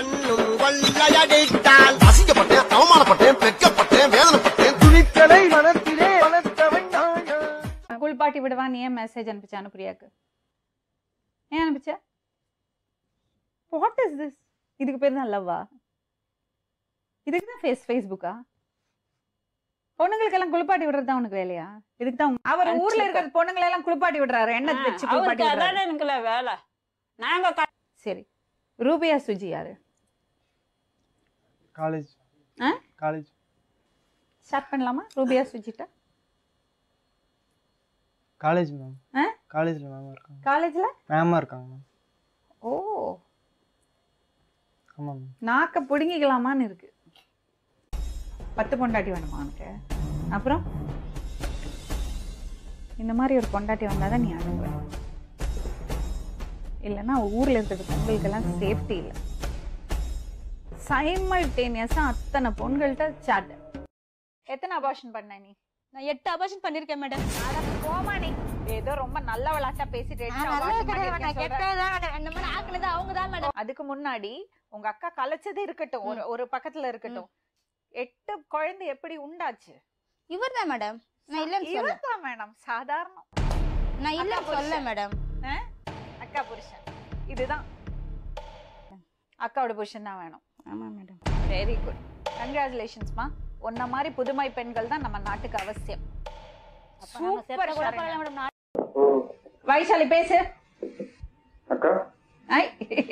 கண்ணும் கொள்ளையடித்தால் அசிங்கப்பட்டேன் அவமானப்பட்டேன் வெட்கப்பட்டேன் வேதனைப்பட்டேன் துணித்தலை மனத்திலே வளர்த்தவன் நாயா குளிப்பாட்டி விடுவா நீ ஏன் மெசேஜ் அனுப்பிச்ச அனுப்பிரியாக்கு ஏன் அனுப்பிச்ச வாட் இஸ் திஸ் இதுக்கு பேர் தான் லவ்வா இதுக்கு தான் ஃபேஸ் ஃபேஸ்புக்கா பொண்ணுங்களுக்கெல்லாம் குளிப்பாட்டி விடுறது தான் உனக்கு வேலையா இதுக்கு தான் உங்க- அவர் ஊர்ல இருக்கிற பொண்ணுங்களை எல்லாம் குளிப்பாட்டி விடுறாரு எண்ணெய் வச்சு குளிப்பாட்டி அவருக்கு விடுறாரு அதான் எனக்குல வேலை நாங்க க- சரி ரூபியா சுஜி யாரு காலேஜ் ஆ? காலேஜ் ஸ்டார்ட் பண்ணலாமா ரூபியா சுஜிட்ட காலேஜ் மேம் ஆ? காலேஜில் மேம் இருக்காங்க காலேஜ்ல மேமாக இருக்காங்க மேம் ஓ ஆமாம் மேம் நாக்க பிடுங்கிக்கலாமான்னு இருக்கு பத்து பொண்டாட்டி வேணுமா உனக்கு அப்புறம் இந்த மாதிரி ஒரு பொண்டாட்டி வந்தாதான் நீ அணுகுவ இல்லைன்னா ஊர்ல இருக்கிற பொண்களுக்கெல்லாம் சேஃப்டி இல்லை சைமல்டேனியஸா அத்தனை பொண்கள்கிட்ட சாட் எத்தனை அபார்ஷன் பண்ண நீ நான் எட்டு அபார்ஷன் பண்ணிருக்கேன் மேடம் அட போமா நீ ஏதோ ரொம்ப நல்ல விளாட்டா பேசிட்டு எட்டு abortion பண்ணிருக்கேன்னு சொல்ற. அந்த மாதிரி ஆக்குனது அவங்க தான் மேடம் அதுக்கு முன்னாடி உங்க அக்கா கலைச்சது இருக்கட்டும் ஒரு ஒரு பக்கத்துல இருக்கட்டும் எட்டு குழந்தை எப்படி உண்டாச்சு இவர் தான் மேடம் நான் இல்லைன்னு சொல்ல இவர்தான் மேடம் சாதாரணம் நான் இல்லைன்னு அக்கா சொல்ல புருஷன். மேடம் ஆ? அக்கா புருஷன் இதுதான் அக்காவோட புருஷன் தான் வேணும் ஆமா மேடம் வெரி குட் கங்க்ராச்சுலேஷன்ஸ்மா உன்ன மாதிரி புதுமை பெண்கள் தான் நம்ம நாட்டுக்கு அவசியம் சூப்பர் கூட பரவாயில்ல மேடம் நான் வைஷாலி பேசு அக்கா ஐ.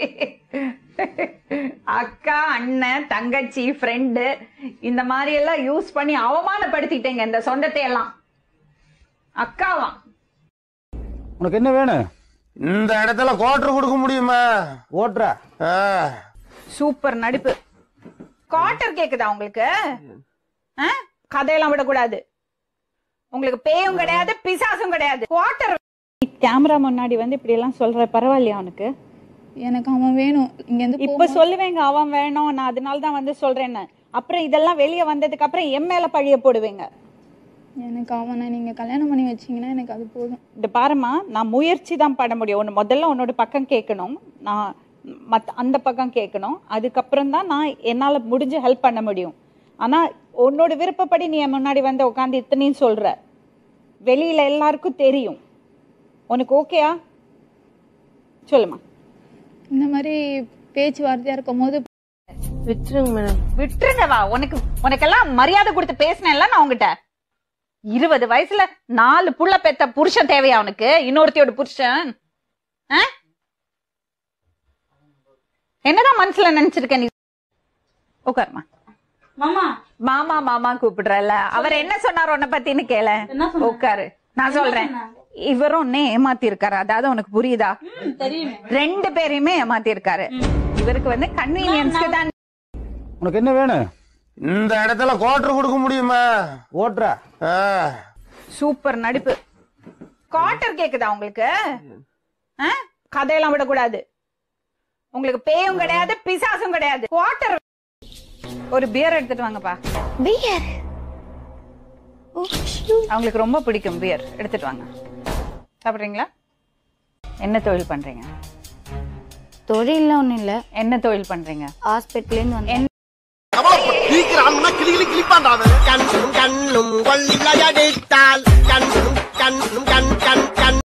அக்கா அண்ணன் தங்கச்சி ஃப்ரெண்டு இந்த மாதிரி எல்லாம் யூஸ் பண்ணி அவமானப்படுத்திட்டேங்க இந்த சொந்தத்தை எல்லாம் அக்காவா உனக்கு என்ன வேணும் இந்த இடத்துல கோட்டர் கொடுக்க முடியுமா ஓட்டுற ஆ. சூப்பர் நடிப்பு குவார்டர் கேக்குதா உங்களுக்கு ஆ? கதையெல்லாம் விடக்கூடாது உங்களுக்கு பேயும் கிடையாது பிசாசும் கிடையாது குவார்டர் கேமரா முன்னாடி வந்து இப்படி எல்லாம் சொல்ற பரவாயில்லையா அவனுக்கு எனக்கு அவன் வேணும் இங்க இருந்து இப்ப சொல்லுவேங்க அவன் வேணும் நான் அதனால தான் வந்து சொல்றேன்னு அப்புறம் இதெல்லாம் வெளியே வந்ததுக்கு அப்புறம் என் மேல பழிய போடுவீங்க எனக்கு அவனை நீங்க கல்யாணம் பண்ணி வச்சீங்கன்னா எனக்கு அது போதும் இந்த பாருமா நான் முயற்சி தான் பண்ண முடியும் ஒன்று முதல்ல உன்னோட பக்கம் கேட்கணும் நான் மத் அந்த பக்கம் கேட்கணும் அதுக்கப்புறம் தான் நான் என்னால் முடிஞ்சு ஹெல்ப் பண்ண முடியும் ஆனால் உன்னோட விருப்பப்படி நீ என் முன்னாடி வந்து உட்காந்து இத்தனையும் சொல்ற வெளியில எல்லாருக்கும் தெரியும் உனக்கு ஓகேயா சொல்லுமா இந்த மாதிரி பேச்சுவார்த்தையா இருக்கும் போது விட்டுருங்க மேடம் விட்டுருங்க வா உனக்கு உனக்கெல்லாம் மரியாதை கொடுத்து பேசினேன்ல நான் உங்ககிட்ட இருபது வயசுல நாலு புள்ள பெத்த புருஷன் தேவையா அவனுக்கு இன்னொருத்தியோட புருஷன் ஆ? என்னதான் மனசுல நினைச்சிருக்க நீ உட்காருமா மாமா மாமா மாமா கூப்பிடுறல அவர் என்ன சொன்னார் உன்னை பத்தின்னு கேள என்ன சொன்னாரு? உட்காரு நான் சொல்றேன் இவரும் உன்னை ஏமாத்தி இருக்காரு அதாவது உனக்கு புரியுதா தெரியுமே ரெண்டு பேரையுமே ஏமாத்தி இருக்காரு இவருக்கு வந்து கன்வீனியன்ஸ்க்கு தான் உனக்கு என்ன வேணும் இந்த இடத்துல கோட்டர் கொடுக்க முடியுமா ஓட்டுற ஆ. சூப்பர் நடிப்பு குவார்டர் கேக்குதா உங்களுக்கு ஆ? கதையெல்லாம் விடக்கூடாது உங்களுக்கு பேயும் கிடையாது பிசாசும் கிடையாது குவார்டர் ஒரு பியர் எடுத்துட்டு வாங்கப்பா பியர் அவங்களுக்கு ரொம்ப பிடிக்கும் பியர் எடுத்துட்டு வாங்க சாப்பிடுறீங்களா என்ன தொழில் பண்றீங்க தொழில்லாம் ஒண்ணும் இல்ல என்ன தொழில் பண்றீங்க ஹாஸ்பிட்டலேருந்து வந்தேன் கமலப்பட்டு கிழிக்கிற ஆளுனா கிளி கிளி கிழிப்பான்டா அவன். கண்ணும் கண்ணும் கொள்ளையடித்தால் கண்ணும் கண்ணும் கண் கண் கண்